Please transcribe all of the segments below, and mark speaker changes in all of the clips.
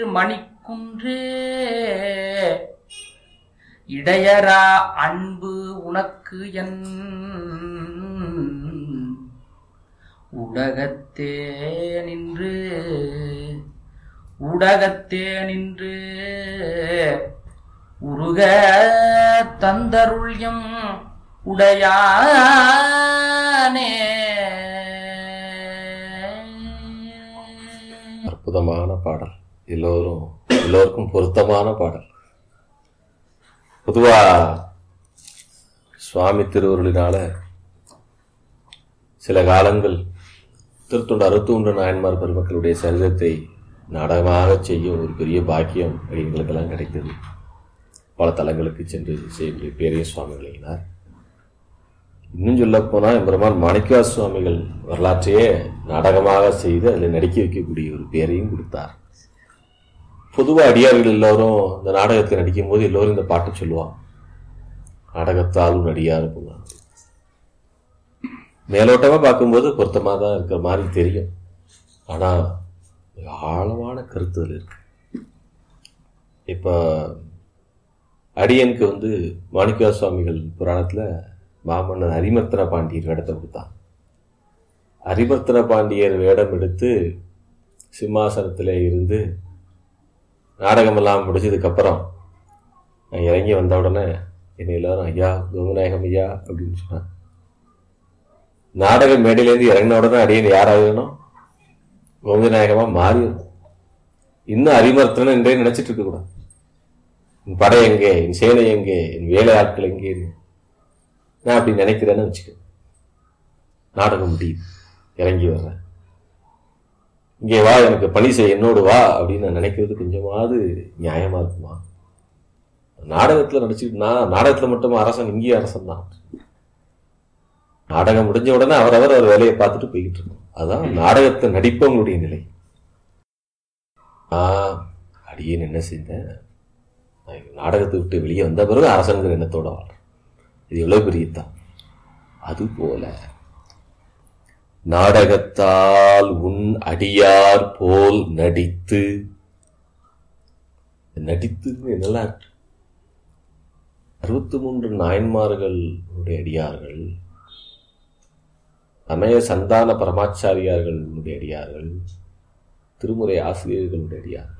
Speaker 1: மணிக்குன்றே இடையரா அன்பு உனக்கு என் உடகத்தே நின்று உடகத்தே நின்று உருக தந்தருள்யம் உடையானே
Speaker 2: அற்புதமான பாடல் எல்லோரும் எல்லோருக்கும் பொருத்தமான பாடல் பொதுவா சுவாமி திருவருளினால சில காலங்கள் திருத்தொண்டு அறுத்தொன்று நாயன்மார் பெருமக்களுடைய சரிதத்தை நாடகமாக செய்யும் ஒரு பெரிய பாக்கியம் எங்களுக்கெல்லாம் கிடைத்தது பல தலங்களுக்கு சென்று செய்ய பேரிய சுவாமி விளங்கினார் இன்னும் சொல்ல போனால் எம்பெருமான் மாணிக்கா சுவாமிகள் வரலாற்றையே நாடகமாக செய்து அதில் நடிக்க வைக்கக்கூடிய ஒரு பேரையும் கொடுத்தார் பொதுவாக அடியார்கள் எல்லோரும் இந்த நாடகத்தை நடிக்கும் போது எல்லோரும் இந்த பாட்டை சொல்லுவாங்க நாடகத்தாலும் நடிகார் அப்படின்னா மேலோட்டமாக பார்க்கும்போது பொருத்தமாக தான் இருக்கிற மாதிரி தெரியும் ஆனால் ஆழமான கருத்துகள் இருக்கு இப்போ அடியனுக்கு வந்து மாணிக்கா சுவாமிகள் புராணத்தில் மாமன்னர் ஹரிமர்த்தன பாண்டியர் வேடத்தை கொடுத்தான் ஹரிமர்த்தன பாண்டியர் வேடம் எடுத்து சிம்மாசனத்தில் இருந்து நாடகமெல்லாம் முடிச்சதுக்கப்புறம் நான் இறங்கி வந்த உடனே என்னை எல்லாரும் ஐயா கோகுநாயகம் ஐயா அப்படின்னு சொன்னான் நாடக மேடையிலேருந்து இறங்கின உடனே அடியன் யாராகணும் கோகுநாயகமாக மாறிடும் இன்னும் அரிமர்த்தனம் என்றே நினைச்சிட்டு இருக்கக்கூடாது என் படை எங்கே என் சேனை எங்கே என் வேலை ஆட்கள் எங்கே நான் அப்படி நினைக்கிறேன்னு வச்சுக்க நாடகம் முடியுது இறங்கி வர்றேன் இங்கே வா எனக்கு பணி செய்ய என்னோடு வா அப்படின்னு நான் நினைக்கிறது கொஞ்சமாவது நியாயமா இருக்குமா நாடகத்துல நடிச்சுட்டு நான் நாடகத்துல மட்டும் அரசன் இங்கேயும் அரசன் தான் நாடகம் முடிஞ்ச உடனே அவரவர் அவர் வேலையை பார்த்துட்டு போய்கிட்டு இருக்கோம் அதான் நாடகத்தை நடிப்பவங்களுடைய நிலை ஆஹ் அடியேன் என்ன செஞ்சேன் நான் நாடகத்தை விட்டு வெளியே வந்த பிறகு அரசனுங்கிற எண்ணத்தோட வாழ்றேன் இது எவ்வளவு பெரிய தான் அது போல நாடகத்தால் உன் அடியார் போல் நடித்து நடித்து நல்லா இருக்கு அறுபத்தி மூன்று நாயன்மார்களுடைய அடியார்கள் சமய சந்தான பரமாச்சாரியார்களுடைய அடியார்கள் திருமுறை ஆசிரியர்களுடைய அடியார்கள்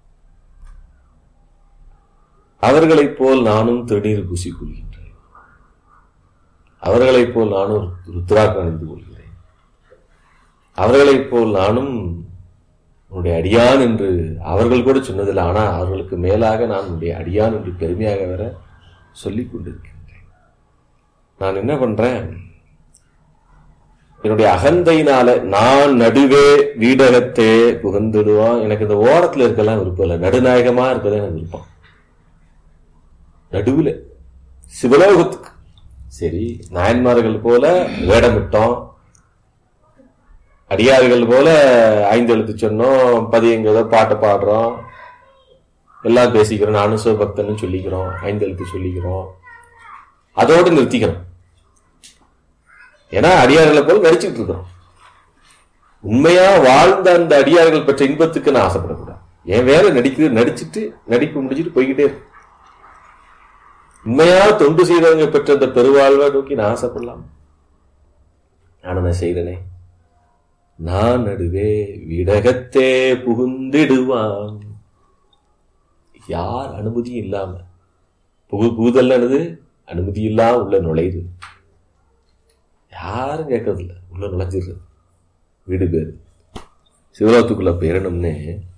Speaker 2: அவர்களைப் போல் நானும் திருநீர் பூசிக் கொள்கின்றேன் அவர்களைப் போல் நானும் ருத்ராக்கம் அணிந்து கொள்கிறேன் அவர்களைப் போல் நானும் உன்னுடைய அடியான் என்று அவர்கள் கூட சொன்னதில்லை ஆனால் அவர்களுக்கு மேலாக நான் உன்னுடைய அடியான் என்று பெருமையாக வேற சொல்லிக் கொண்டிருக்கின்றேன் நான் என்ன பண்றேன் என்னுடைய அகந்தையினால நான் நடுவே வீடகத்தே புகழ்ந்துடுவான் எனக்கு இந்த ஓரத்துல இருக்கலாம் விருப்பம் இல்லை நடுநாயகமா இருக்கதான் எனக்கு விருப்பம் நடுவில் சிவலோகத்துக்கு சரி நாயன்மார்கள் போல வேடமிட்டோம் அடியார்கள் போல ஐந்து எழுத்து சொன்னோம் பதியங்கிறத பாட்டை பாடுறோம் எல்லாம் பேசிக்கிறோம் நானும் சிவபக்தன்னு சொல்லிக்கிறோம் ஐந்து எழுத்து சொல்லிக்கிறோம் அதோடு நிறுத்திக்கிறோம் ஏன்னா அடியார்களை போல நடிச்சுட்டு இருக்கிறோம் உண்மையா வாழ்ந்த அந்த அடியார்கள் பெற்ற இன்பத்துக்கு நான் ஆசைப்படக்கூடாது என் வேலை நடிக்கிறது நடிச்சுட்டு நடிப்பு முடிச்சுட்டு போய்கிட்டே இருக்கு உண்மையா தொண்டு செய்தவங்க பெற்ற அந்த பெருவாழ்வை நோக்கி நான் ஆசைப்படலாம் நான் என்ன செய்தனே நான் நடுவே விடகத்தே புகுந்திடுவான் யார் அனுமதியும் இல்லாம புகு புகுதல் என்னது அனுமதி இல்லாம உள்ள நுழையுது யாரும் கேட்கறதில்ல உள்ள நுழைஞ்சிடுறது வீடு பேர் சிவராத்துக்குள்ள பேரணும்னு